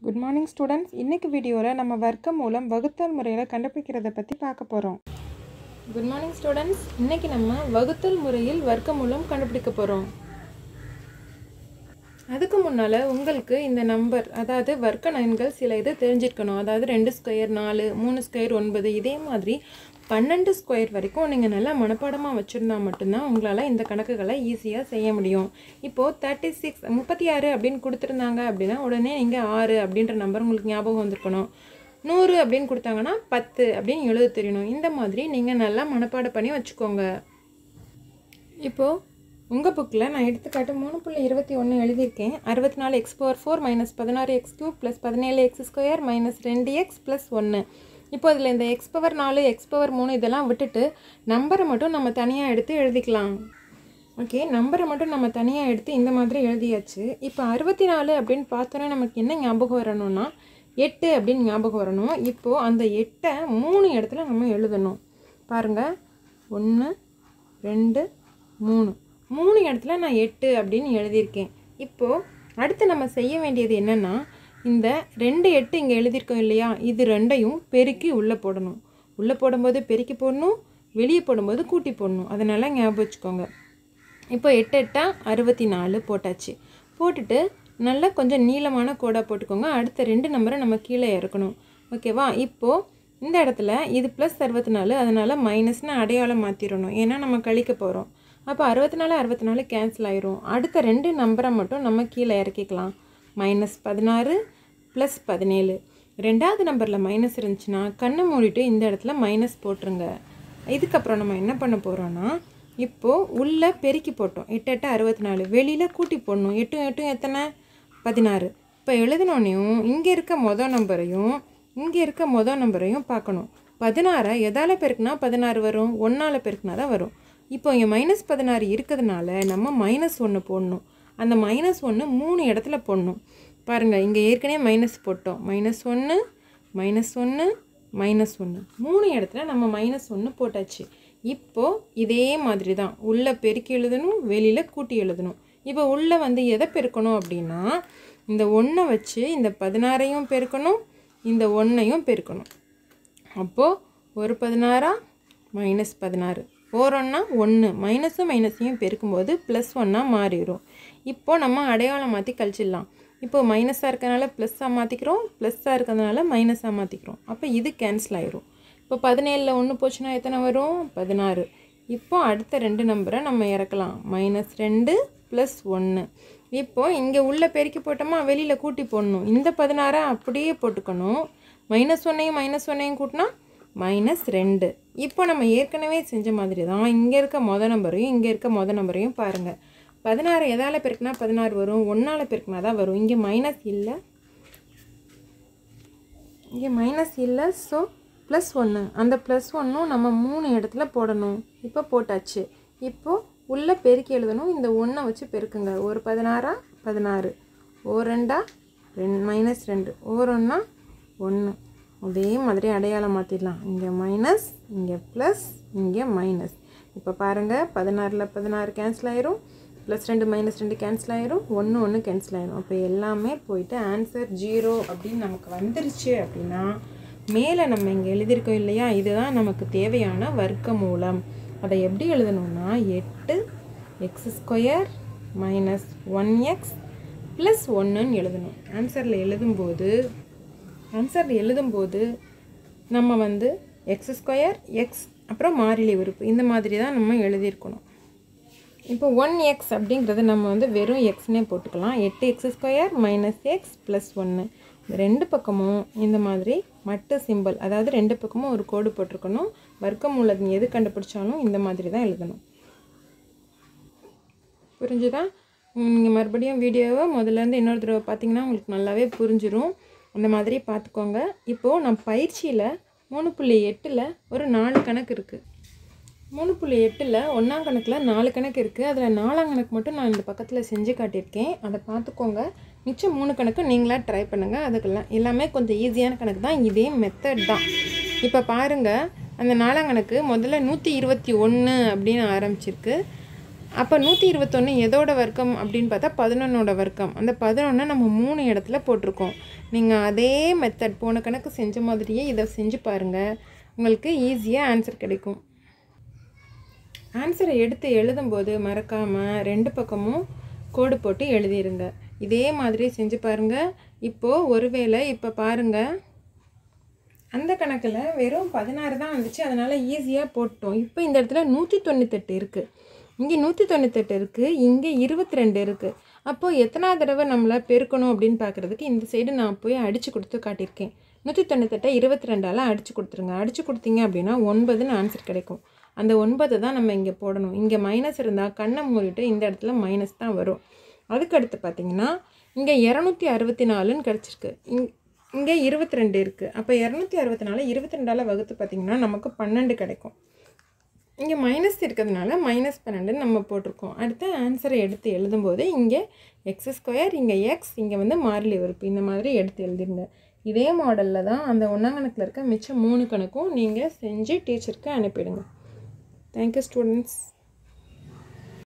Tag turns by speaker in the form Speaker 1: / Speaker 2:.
Speaker 1: good morning students இன்னைக்கு வீடியோவில் நம்ம வர்க்க மூலம் வகுத்தல் முறையில் கண்டுபிடிக்கிறத பற்றி பார்க்க போகிறோம் குட் மார்னிங் ஸ்டூடெண்ட்ஸ் இன்னைக்கு நம்ம வகுத்தல் முறையில் வர்க்க மூலம் கண்டுபிடிக்க போகிறோம் அதுக்கு முன்னால் உங்களுக்கு இந்த நம்பர் அதாவது வர்க்க நயன்கள் சில இது தெரிஞ்சிருக்கணும் அதாவது ரெண்டு ஸ்கொயர் நாலு மூணு ஸ்கொயர் ஒன்பது இதே மாதிரி பன்னெண்டு ஸ்கொயர் வரைக்கும் நீங்கள் நல்லா மனப்பாடமாக வச்சுருந்தா மட்டும்தான் உங்களால் இந்த கணக்குகளை ஈஸியாக செய்ய முடியும் இப்போது தேர்ட்டி சிக்ஸ் முப்பத்தி ஆறு அப்படின்னு கொடுத்துருந்தாங்க அப்படின்னா உடனே நீங்கள் ஆறு அப்படின்ற நம்பர் உங்களுக்கு ஞாபகம் வந்திருக்கணும் நூறு அப்படின்னு கொடுத்தாங்கன்னா பத்து அப்படின்னு எழுத தெரியணும் இந்த மாதிரி நீங்கள் நல்லா மனப்பாடம் பண்ணி வச்சுக்கோங்க இப்போது உங்கள் புக்கில் நான் எடுத்துக்காட்டு மூணு புள்ளி இருபத்தி ஒன்று எழுதியிருக்கேன் அறுபத்தி நாலு எக்ஸ் பவர் ஃபோர் மைனஸ் பதினாறு எக்ஸ் கியூப் ப்ளஸ் பதினேழு எக்ஸ் ஸ்கொயர் மைனஸ் ரெண்டு எக்ஸ் ப்ளஸ் ஒன்று இப்போ இதில் இந்த எக்ஸ் பவர் நாலு எக்ஸ் பவர் மூணு இதெல்லாம் விட்டுட்டு நம்பரை மட்டும் நம்ம தனியாக எடுத்து எழுதிக்கலாம் ஓகே நம்பரை மட்டும் நம்ம தனியாக எடுத்து இந்த மாதிரி எழுதியாச்சு இப்போ அறுபத்தி நாலு அப்படின்னு பார்த்தோன்னே நமக்கு என்ன ஞாபகம் வரணும்னா எட்டு அப்படின்னு ஞாபகம் வரணும் இப்போது அந்த எட்டை மூணு இடத்துல நம்ம எழுதணும் பாருங்கள் ஒன்று ரெண்டு மூணு மூணு இடத்துல நான் எட்டு அப்படின்னு எழுதியிருக்கேன் இப்போது அடுத்து நம்ம செய்ய வேண்டியது என்னென்னா இந்த ரெண்டு எட்டு இங்கே எழுதியிருக்கோம் இல்லையா இது ரெண்டையும் பெருக்கி உள்ளே போடணும் உள்ளே போடும்போது பெருக்கி போடணும் வெளியே போடும்போது கூட்டி போடணும் அதனால் ஞாபகம் வச்சுக்கோங்க இப்போ எட்டு எட்டா அறுபத்தி நாலு போட்டாச்சு போட்டுட்டு நல்லா கொஞ்சம் நீளமான கோடாக போட்டுக்கோங்க அடுத்த ரெண்டு நம்பரை நம்ம கீழே இறக்கணும் ஓகேவா இப்போது இந்த இடத்துல இது ப்ளஸ் அறுபத்தி நாலு அதனால் மைனஸ்னு அடையாளம் மாற்றிடணும் ஏன்னா நம்ம கழிக்க போகிறோம் அப்போ அறுபத்தி நாலு அறுபத்தி நாலு கேன்சல் ஆயிரும் அடுத்த ரெண்டு நம்பரை மட்டும் நம்ம கீழே இறக்கிக்கலாம் மைனஸ் பதினாறு ப்ளஸ் பதினேழு ரெண்டாவது நம்பரில் மைனஸ் இருந்துச்சுன்னா கண்ணை மூடிட்டு இந்த இடத்துல மைனஸ் போட்டுருங்க இதுக்கப்புறம் நம்ம என்ன பண்ண போகிறோன்னா இப்போது உள்ளே பெருக்கி போட்டோம் எட்டு எட்டு அறுபத்தி நாலு வெளியில் கூட்டி போடணும் எட்டும் எட்டும் எத்தனை பதினாறு இப்போ எழுதினோடனையும் இங்கே இருக்க மொதல் நம்பரையும் இங்கே இருக்க மொதல் நம்பரையும் பார்க்கணும் பதினாறை எதால் பெருக்குனா பதினாறு வரும் ஒன்றால் பெருக்குனா தான் வரும் இப்போ இங்கே மைனஸ் பதினாறு இருக்கிறதுனால நம்ம மைனஸ் ஒன்று போடணும் அந்த மைனஸ் ஒன்று மூணு இடத்துல போடணும் பாருங்கள் இங்கே ஏற்கனவே மைனஸ் போட்டோம் மைனஸ் ஒன்று மைனஸ் ஒன்று மைனஸ் ஒன்று மூணு இடத்துல நம்ம மைனஸ் ஒன்று போட்டாச்சு இப்போது இதே மாதிரி தான் உள்ளே பெருக்கி எழுதணும் வெளியில் கூட்டி எழுதணும் இப்போ உள்ளே வந்து எதை பெருக்கணும் அப்படின்னா இந்த ஒன்றை வச்சு இந்த பதினாறையும் பெருக்கணும் இந்த ஒன்றையும் பெருக்கணும் அப்போது ஒரு பதினாறா மைனஸ் பதினாறு ஓரொன்னா ஒன்று மைனஸும் மைனஸையும் பெருக்கும்போது ப்ளஸ் ஒன்னாக மாறிடும் இப்போது நம்ம அடையாளம் மாற்றி கழிச்சிடலாம் இப்போது மைனஸாக இருக்கிறதுனால ப்ளஸ்ஸாக மாற்றிக்கிறோம் ப்ளஸ்ஸாக இருக்கிறதுனால மைனஸாக மாற்றிக்கிறோம் அப்போ இது கேன்சல் ஆயிரும் இப்போ பதினேழில் ஒன்று போச்சுன்னா எத்தனை வரும் பதினாறு இப்போ அடுத்த ரெண்டு நம்பரை நம்ம இறக்கலாம் மைனஸ் ரெண்டு ப்ளஸ் ஒன்று இப்போது இங்கே உள்ள பெருக்கி போட்டோமா வெளியில் கூட்டி போடணும் இந்த பதினாறை அப்படியே போட்டுக்கணும் மைனஸ் ஒன்னையும் மைனஸ் ஒன்னையும் கூட்டினா மைனஸ் ரெண்டு இப்போ நம்ம ஏற்கனவே செஞ்ச மாதிரி தான் இங்கே இருக்க மொதல் நம்பரையும் இங்கே இருக்க மொதல் நம்பரையும் பாருங்கள் பதினாறு எதால் பெருக்குனா பதினாறு வரும் ஒன்றால் பெருக்குனா தான் வரும் இங்கே மைனஸ் இல்லை இங்கே மைனஸ் இல்லை ஸோ ப்ளஸ் ஒன்று அந்த ப்ளஸ் ஒன்றும் நம்ம மூணு இடத்துல போடணும் இப்போ போட்டாச்சு இப்போது உள்ளே பெருக்கி எழுதணும் இந்த ஒன்றை வச்சு பெருக்குங்க ஒரு பதினாறா பதினாறு ஓ ரெண்டா ரெண்டு மைனஸ் ரெண்டு ஓரொன்னா ஒன்று அதே மாதிரி அடையாளம் மாற்றிடலாம் இங்கே மைனஸ் இங்கே ப்ளஸ் இங்கே மைனஸ் இப்போ பாருங்கள் பதினாறில் பதினாறு கேன்சல் ஆயிரும் ப்ளஸ் ரெண்டு மைனஸ் ரெண்டு கேன்சல் ஆயிரும் ஒன்று ஒன்று கேன்சல் ஆயிரும் அப்போ எல்லாமே போயிட்டு ஆன்சர் ஜீரோ அப்படின்னு நமக்கு வந்துருச்சு அப்படின்னா மேலே நம்ம இங்கே எழுதியிருக்கோம் இல்லையா இதுதான் நமக்கு தேவையான வர்க்க மூலம் அதை எப்படி எழுதணும்னா எட்டு x square minus one x plus ஒன்றுன்னு எழுதணும் ஆன்சரில் எழுதும்போது ஆன்சர் எழுதும்போது நம்ம வந்து எக்ஸ் ஸ்கொயர் எக்ஸ் அப்புறம் மாறிலி உறுப்பு இந்த மாதிரி தான் நம்ம எழுதியிருக்கணும் இப்போ ஒன் எக்ஸ் அப்படிங்கிறது நம்ம வந்து வெறும் எக்ஸ்னே போட்டுக்கலாம் எட்டு x square minus x plus ஒன்று ரெண்டு பக்கமும் இந்த மாதிரி மட்டு சிம்பிள் அதாவது ரெண்டு பக்கமும் ஒரு கோடு போட்டிருக்கணும் வர்க்கம் உள்ளது எது கண்டுபிடிச்சாலும் இந்த மாதிரி தான் எழுதணும் புரிஞ்சுதா நீங்கள் மறுபடியும் வீடியோவை முதல்லேருந்து இன்னொரு தடவை பார்த்தீங்கன்னா உங்களுக்கு நல்லாவே புரிஞ்சிடும் அந்த மாதிரி பார்த்துக்கோங்க இப்போது நான் பயிற்சியில் மூணு புள்ளி எட்டில் ஒரு நாலு கணக்கு இருக்குது மூணு புள்ளி எட்டில் ஒன்றாம் கணக்கில் நாலு கணக்கு இருக்குது அதில் நாலாம் கணக்கு மட்டும் நான் இந்த பக்கத்தில் செஞ்சு காட்டியிருக்கேன் அதை பார்த்துக்கோங்க மிச்சம் மூணு கணக்கு நீங்களாக ட்ரை பண்ணுங்கள் அதுக்கெல்லாம் எல்லாமே கொஞ்சம் ஈஸியான கணக்கு தான் இதே மெத்தட் தான் இப்போ பாருங்கள் அந்த நாலாம் கணக்கு முதல்ல நூற்றி இருபத்தி ஒன்று அப்படின்னு ஆரம்பிச்சிருக்கு அப்போ நூற்றி இருபத்தொன்று எதோட வர்க்கம் அப்படின்னு பார்த்தா பதினொன்னோட வர்க்கம் அந்த பதினொன்றை நம்ம மூணு இடத்துல போட்டிருக்கோம் நீங்கள் அதே மெத்தட் போன கணக்கு செஞ்ச மாதிரியே இதை செஞ்சு பாருங்கள் உங்களுக்கு ஈஸியாக ஆன்சர் கிடைக்கும் ஆன்சரை எடுத்து எழுதும்போது மறக்காமல் ரெண்டு பக்கமும் கோடு போட்டு எழுதிருங்க இதே மாதிரி செஞ்சு பாருங்கள் இப்போது ஒருவேளை இப்போ பாருங்கள் அந்த கணக்கில் வெறும் பதினாறு தான் வந்துச்சு அதனால் ஈஸியாக போட்டோம் இப்போ இந்த இடத்துல நூற்றி தொண்ணூத்தெட்டு இருக்குது இங்கே நூற்றி தொண்ணூத்தெட்டு இருக்குது இங்கே இருபத்தி ரெண்டு இருக்குது அப்போது எத்தனாவது தடவை நம்மளை பெருக்கணும் அப்படின்னு பார்க்குறதுக்கு இந்த சைடு நான் போய் அடித்து கொடுத்து காட்டியிருக்கேன் நூற்றி தொண்ணூத்தெட்டை இருபத்தி ரெண்டால் அடித்து கொடுத்துருங்க அடித்து கொடுத்தீங்க அப்படின்னா ஒன்பதுன்னு ஆன்சர் கிடைக்கும் அந்த ஒன்பது தான் நம்ம இங்கே போடணும் இங்கே மைனஸ் இருந்தால் கண்ணை மூடிட்டு இந்த இடத்துல மைனஸ் தான் வரும் அதுக்கடுத்து பார்த்தீங்கன்னா இங்கே இரநூத்தி அறுபத்தி நாலுன்னு கிடச்சிருக்கு இங் இங்கே இருபத்தி ரெண்டு இருக்குது அப்போ இரநூத்தி அறுபத்தி நாலு இருபத்தி ரெண்டால் வகுத்து பார்த்திங்கன்னா நமக்கு பன்னெண்டு கிடைக்கும் இங்கே மைனஸ் இருக்கிறதுனால மைனஸ் பன்னெண்டுன்னு நம்ம போட்டிருக்கோம் அடுத்து ஆன்சரை எடுத்து எழுதும்போது இங்கே எக்ஸ் ஸ்கொயர் இங்கே எக்ஸ் இங்கே வந்து மாறிலி உறுப்பு இந்த மாதிரி எடுத்து எழுதிருங்க இதே மாடலில் தான் அந்த ஒன்றாம் கணக்கில் இருக்க மிச்சம் மூணு கணக்கும் நீங்கள் செஞ்சு டீச்சருக்கு அனுப்பிடுங்க தேங்க்யூ ஸ்டூடெண்ட்ஸ்